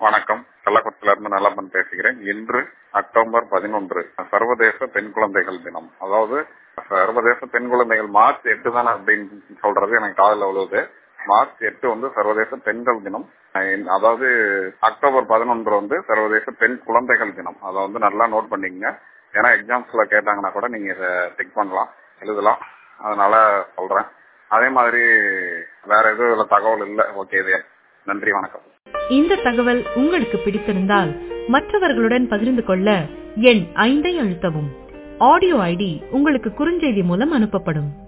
வணக்கம் கள்ளக்குளத்துல இருந்து நல்லப்பன் பேசுகிறேன் இன்று அக்டோபர் பதினொன்று சர்வதேச பெண் குழந்தைகள் தினம் அதாவது சர்வதேச பெண் குழந்தைகள் மார்ச் எட்டு தானே அப்படின்னு சொல்றது எனக்கு காதல உழுவுது மார்ச் எட்டு வந்து சர்வதேச பெண்கள் தினம் அதாவது அக்டோபர் பதினொன்று வந்து சர்வதேச பெண் குழந்தைகள் தினம் அதை வந்து நல்லா நோட் பண்ணிக்கங்க ஏன்னா எக்ஸாம்ஸ்ல கேட்டாங்கன்னா கூட நீங்க இதை செக் பண்ணலாம் எழுதலாம் அதனால சொல்றேன் அதே மாதிரி வேற எதுவும் இதுல தகவல் இல்லை ஓகே இது நன்றி வணக்கம் இந்த தகவல் உங்களுக்கு பிடித்திருந்தால் மற்றவர்களுடன் பகிர்ந்து கொள்ள எண் ஐந்தை அழுத்தவும் ஆடியோ ஐடி உங்களுக்கு குறுஞ்செய்தி மூலம் அனுப்பப்படும்